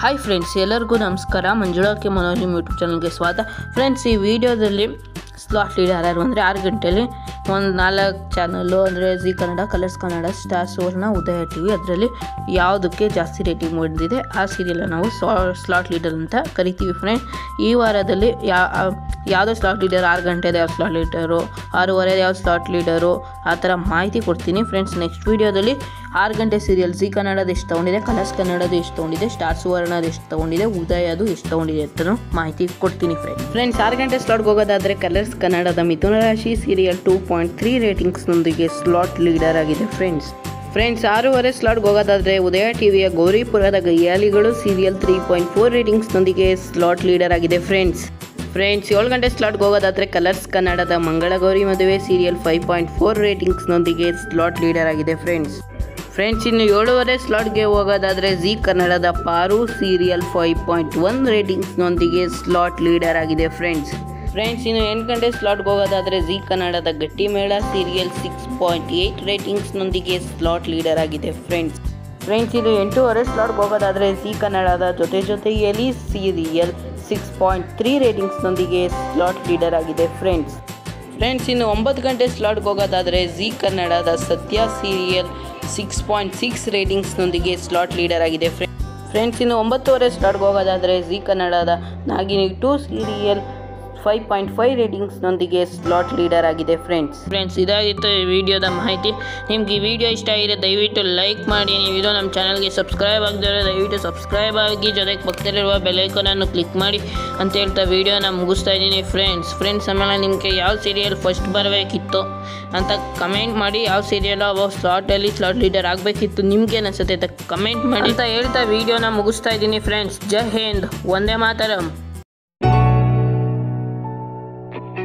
hi friends ಎಲ್ಲರಿಗೂ ನಮಸ್ಕಾರ Manjula K Manoj YouTube ಚಾನಲ್ಗೆ ಸ್ವಾಗತ ಫ್ರೆಂಡ್ಸ್ ಈ ವಿಡಿಯೋದಲ್ಲಿ ಸ್ಲಾಟ್ ಲೀಡರ್ ಯಾರು ಅಂದರೆ ಆರು ಗಂಟೆಯಲ್ಲಿ ಒಂದು ನಾಲ್ಕು ಚಾನಲ್ಲು ಅಂದರೆ Zee Kannada Colors Kannada Star Suvarna Udaya T V ಅದರಲ್ಲಿ ಯಾವುದಕ್ಕೆ ಜಾಸ್ತಿ ರೇಟಿಂಗ್ ಬಂದಿದೆ ಆ ಸೀರಿಯಲ್ ನಾವು ಸ್ಲಾಟ್ ಲೀಡರ್ ಅಂತ ಕರಿತೀವಿ ಫ್ರೆಂಡ್ ಈ ವಾರದಲ್ಲಿ ಯಾ ಯಾವುದೋ ಸ್ಲಾಟ್ ಲೀಡರ್ ಆರು ಗಂಟೆದು ಯಾವ ಸ್ಲಾಟ್ ಲೀಡರು ಆರೂವರೆ ಯಾವ ಸ್ಲಾಟ್ ಲೀಡರು ಆ ಥರ ಮಾಹಿತಿ ಕೊಡ್ತೀನಿ ಫ್ರೆಂಡ್ಸ್ ನೆಕ್ಸ್ಟ್ ವೀಡಿಯೋದಲ್ಲಿ ಆರು ಗಂಟೆ ಸೀರಿಯಲ್ ಜಿ ಕನ್ನಡದ ಎಷ್ಟು ತೊಗೊಂಡಿದೆ ಕಲರ್ಸ್ ಕನ್ನಡದ ಎಷ್ಟು ತೊಗೊಂಡಿದೆ ಸ್ಟಾರ್ ಸುವರ್ಣದ ಎಷ್ಟು ತೊಗೊಂಡಿದೆ ಉದಯದು ಎಷ್ಟು ತೊಗೊಂಡಿದೆ ಅಂತ ಮಾಹಿತಿ ಕೊಡ್ತೀನಿ ಫ್ರೆಂಡ್ಸ್ ಫ್ರೆಂಡ್ಸ್ ಆರು ಗಂಟೆ ಸ್ಲಾಟ್ಗೆ ಹೋಗೋದಾದರೆ ಕಲರ್ಸ್ ಕನ್ನಡದ Mithuna Rashi serial two point three ರೇಟಿಂಗ್ಸ್ನೊಂದಿಗೆ ಸ್ಲಾಟ್ ಲೀಡರ್ ಆಗಿದೆ ಫ್ರೆಂಡ್ಸ್ ಫ್ರೆಂಡ್ಸ್ ಆರೂವರೆ ಸ್ಲಾಟ್ಗೆ ಹೋಗೋದಾದರೆ ಉದಯ ಟಿವಿಯ ಗೌರಿಪುರದ ಗಯ್ಯಾಲಿಗಳು ಸೀರಿಯಲ್ ತ್ರೀ ಪಾಯಿಂಟ್ ಫೋರ್ ರೇಟಿಂಗ್ಸ್ನೊಂದಿಗೆ ಸ್ಲಾಟ್ ಲೀಡರ್ ಆಗಿದೆ ಫ್ರೆಂಡ್ಸ್ ಫ್ರೆಂಡ್ಸ್ ಏಳು ಗಂಟೆ ಸ್ಲಾಟ್ಗೆ ಹೋಗೋದಾದರೆ ಕಲರ್ಸ್ ಕನ್ನಡದ Mangalagowri Maduve serial five point four ರೇಟಿಂಗ್ಸ್ನೊಂದಿಗೆ ಸ್ಲಾಟ್ ಲೀಡರ್ ಆಗಿದೆ ಫ್ರೆಂಡ್ಸ್ ಫ್ರೆಂಡ್ಸ್ ಇನ್ನು ಏಳುವರೆ ಸ್ಲಾಟ್ಗೆ ಹೋಗೋದಾದರೆ ಜಿ ಕನ್ನಡದ Paaru serial five point one ರೇಟಿಂಗ್ಸ್ನೊಂದಿಗೆ ಸ್ಲಾಟ್ ಲೀಡರ್ ಆಗಿದೆ ಫ್ರೆಂಡ್ಸ್ ಫ್ರೆಂಡ್ಸ್ ಇನ್ನು ಎಂಟು ಗಂಟೆ ಸ್ಲಾಟ್ಗೆ ಹೋಗೋದಾದರೆ ಜಿ ಕನ್ನಡದ Gatti Mela serial six point eight ರೇಟಿಂಗ್ಸ್ನೊಂದಿಗೆ ಸ್ಲಾಟ್ ಲೀಡರ್ ಆಗಿದೆ ಫ್ರೆಂಡ್ಸ್ ಫ್ರೆಂಡ್ಸ್ ಇದು ಎಂಟೂವರೆ ಸ್ಲಾಟ್ಗೆ ಹೋಗೋದಾದರೆ ಜಿ ಕನ್ನಡದ Jothe Jotheyalli serial six point three ರೇಟಿಂಗ್ಸ್ನೊಂದಿಗೆ ಸ್ಲಾಟ್ ಲೀಡರ್ ಆಗಿದೆ ಫ್ರೆಂಡ್ಸ್ ಫ್ರೆಂಡ್ಸ್ ಇನ್ನು ಒಂಬತ್ತು ಗಂಟೆ ಸ್ಲಾಟ್ಗೆ ಹೋಗೋದಾದರೆ ಜಿ ಕನ್ನಡದ Sathya serial six point six ರೇಟಿಂಗ್ಸ್ನೊಂದಿಗೆ ಸ್ಲಾಟ್ ಲೀಡರ್ ಆಗಿದೆ ಫ್ರೆಂಡ್ಸ್ ಇನ್ನು ಒಂಬತ್ತುವರೆ ಸ್ಲಾಟ್ಗೆ ಹೋಗೋದಾದರೆ ಜಿ ಕನ್ನಡದ Nagini two serial five point five ರೇಟಿಂಗ್ಸ್ನೊಂದಿಗೆ ಸ್ಲಾಟ್ ಲೀಡರ್ ಆಗಿದೆ ಫ್ರೆಂಡ್ಸ್ ಫ್ರೆಂಡ್ಸ್ ಇದಾಗಿತ್ತು ಈ ವಿಡಿಯೋದ ಮಾಹಿತಿ ನಿಮ್ಗೆ ಈ ವಿಡಿಯೋ ಇಷ್ಟ ಆಗಿದೆ ದಯವಿಟ್ಟು ಲೈಕ್ ಮಾಡಿ ನೀವು ಇದು ನಮ್ಮ ಚಾನಲ್ಗೆ ಸಬ್ಸ್ಕ್ರೈಬ್ ಆಗದಿರೋ ದಯವಿಟ್ಟು ಸಬ್ಸ್ಕ್ರೈಬ್ ಆಗಿ ಜೊತೆಗೆ ಪಕ್ಕದಲ್ಲಿರುವ ಬೆಲೈಕನನ್ನು ಕ್ಲಿಕ್ ಮಾಡಿ ಅಂತ ಹೇಳ್ತಾ ವಿಡಿಯೋನ ಮುಗಿಸ್ತಾ ಇದ್ದೀನಿ ಫ್ರೆಂಡ್ಸ್ ಫ್ರೆಂಡ್ಸ್ ಆಮೇಲೆ ನಿಮಗೆ ಯಾವ ಸೀರಿಯಲ್ ಫಸ್ಟ್ ಬರಬೇಕಿತ್ತು ಅಂತ ಕಮೆಂಟ್ ಮಾಡಿ ಯಾವ ಸೀರಿಯಲ್ ಅವ ಸ್ಲಾಟಲ್ಲಿ ಸ್ಲಾಟ್ ಲೀಡರ್ ಆಗಬೇಕಿತ್ತು ನಿಮ್ಗೆ ಅನಿಸುತ್ತೆ ಅಂತ ಕಮೆಂಟ್ ಮಾಡಿ ಅಂತ ಹೇಳ್ತಾ ವಿಡಿಯೋನ ಮುಗಿಸ್ತಾ ಇದ್ದೀನಿ ಫ್ರೆಂಡ್ಸ್ ಜೈ ಹಿಂದ್ ಒಂದೇ ಮಾತರಂ